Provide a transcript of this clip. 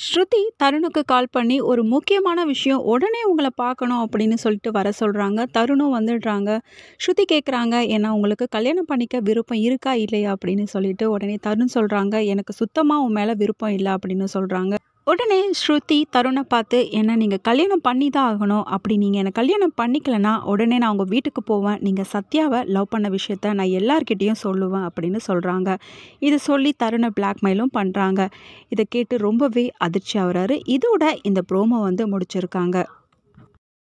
ஸ்ருதி தருணுக்கு கால் பண்ணி ஒரு முக்கியமான விஷயம் உடனே உங்களை பார்க்கணும் அப்படின்னு சொல்லிட்டு வர சொல்கிறாங்க தருணும் வந்துடுறாங்க ஸ்ருதி கேட்குறாங்க ஏன்னா உங்களுக்கு கல்யாணம் பண்ணிக்க விருப்பம் இருக்கா இல்லையா அப்படின்னு சொல்லிட்டு உடனே தருண் சொல்கிறாங்க எனக்கு சுத்தமாக உன் மேலே விருப்பம் இல்லை அப்படின்னு சொல்கிறாங்க உடனே ஸ்ருதி தருணை பார்த்து என்ன நீங்கள் கல்யாணம் பண்ணி தான் ஆகணும் அப்படி நீங்கள் என்னை கல்யாணம் பண்ணிக்கலனா உடனே நான் உங்கள் வீட்டுக்கு போவேன் நீங்கள் சத்யாவை லவ் பண்ண விஷயத்த நான் எல்லார்கிட்டேயும் சொல்லுவேன் அப்படின்னு சொல்கிறாங்க இதை சொல்லி தருணை பிளாக்மெயிலும் பண்ணுறாங்க இதை கேட்டு ரொம்பவே அதிர்ச்சி ஆகுறாரு இதோட இந்த ப்ரோமோ வந்து முடிச்சிருக்காங்க